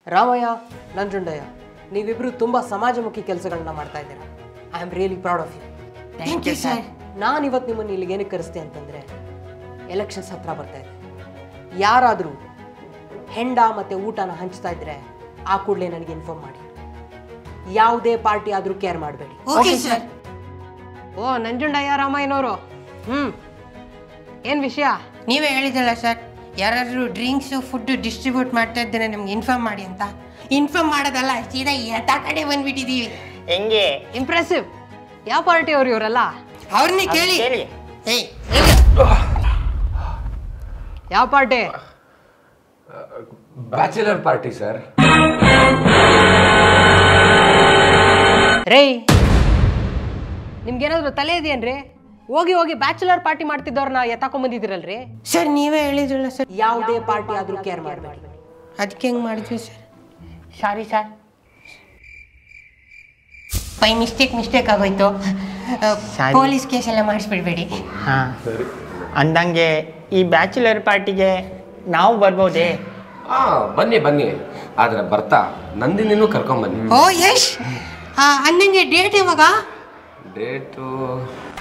ರಾಮಯ್ಯ ನಂಜುಂಡಯ್ಯ ನೀವಿಬ್ರು ತುಂಬಾ ಸಮಾಜಮುಖಿ ಕೆಲಸಗಳನ್ನ ಮಾಡ್ತಾ ಇದ್ದೀರಾ I am really proud of you thank you sir ನಾನು ಇವತ್ತು ನಿಮ್ಮನ್ನು ಇಲ್ಲಿಗೆ ಏನಕ್ಕೆ ಕರೆಸ್ತೆ ಅಂತಂದರೆ ಎಲೆಕ್ಷನ್ಸ್ ಹತ್ರ ಬರ್ತಾ ಇದೆ ಯಾರಾದರೂ ಹೆಂಡ ಮತ್ತು ಊಟನ ಹಂಚ್ತಾ ಇದ್ರೆ ಆ ಕೂಡಲೇ ನನಗೆ ಇನ್ಫಾರ್ಮ್ ಮಾಡಿ ಯಾವುದೇ ಪಾರ್ಟಿ ಆದರೂ ಕೇರ್ ಮಾಡಬೇಡಿ ಓಕೆ ಸರ್ ಓ ನಂಜುಂಡಯ್ಯ ರಾಮಯ್ಯನವರು ಹ್ಞೂ ಏನು ವಿಷಯ ನೀವೇ ಹೇಳಿದಲ್ಲ ಸರ್ ಯಾರಾದರೂ ಡ್ರಿಂಕ್ಸು ಫುಡ್ ಡಿಸ್ಟ್ರಿಬ್ಯೂಟ್ ಮಾಡ್ತಾ ಇದ್ದೇನೆ ನಮ್ಗೆ ಇನ್ಫಾರ್ಮ್ ಮಾಡಿ ಅಂತ ಇನ್ಫಾರ್ಮ್ ಮಾಡೋದಲ್ಲ ಸೀದಾ ಯಥಾ ಕಡೆ ಬಂದ್ಬಿಟ್ಟಿದ್ದೀವಿ ಹೆಂಗೆ ಇಂಪ್ರೆಸಿವ್ ಯಾವ ಪಾರ್ಟಿ ಅವ್ರು ಇವರೆಲ್ಲ ಅವ್ರನ್ನೇ ಕೇಳಿ ಕೇಳಿ ಏಯ್ ಯಾವ ಪಾರ್ಟಿ ಬ್ಯಾಚುಲರ್ ಪಾರ್ಟಿ ಸರ್ ರೇ ನಿಮ್ಗೇನಾದ್ರು ತಲೆ ಇದೆಯೇನ್ರಿ ಹೋಗಿ ಹೋಗಿ ಬ್ಯಾಚುಲರ್ ಪಾರ್ಟಿ ಮಾಡ್ತಿದ್ದವ್ರನ್ನ ಎತ್ತಾಕೊಂಬಂದಿದ್ದೀರಲ್ರಿ ಸರ್ ನೀವೇ ಹೇಳಿದ್ರಲ್ಲ ಸರ್ ಯಾವುದೇ ಪಾರ್ಟಿ ಆದರೂ ಕೇರ್ ಮಾಡಬೇಡಿ ಅದಕ್ಕೆ ಹೆಂಗೆ ಮಾಡಿದ್ವಿ sir sorry sir by mistake mistake ಆಗೋಯ್ತು Sorry. ಪೊಲೀಸ್ ಕೇಸ್ ಎಲ್ಲ ಮಾಡಿಸ್ಬಿಡ್ಬೇಡಿ ಹಾಂ ಅಂದಂಗೆ ಈ ಬ್ಯಾಚುಲರ್ ಪಾರ್ಟಿಗೆ ನಾವು ಬರ್ಬೋದೇ ಹಾ ಬನ್ನಿ ಬನ್ನಿ ಆದ್ರೆ ಬರ್ತಾ ನಂದಿನಿನೂ ಕರ್ಕೊಂಬನ್ನಿ ಓ ಯಶ್ ಅಂದಂಗೆ ಡೇಟ್ ಯಾವಾಗ ಡೇಟು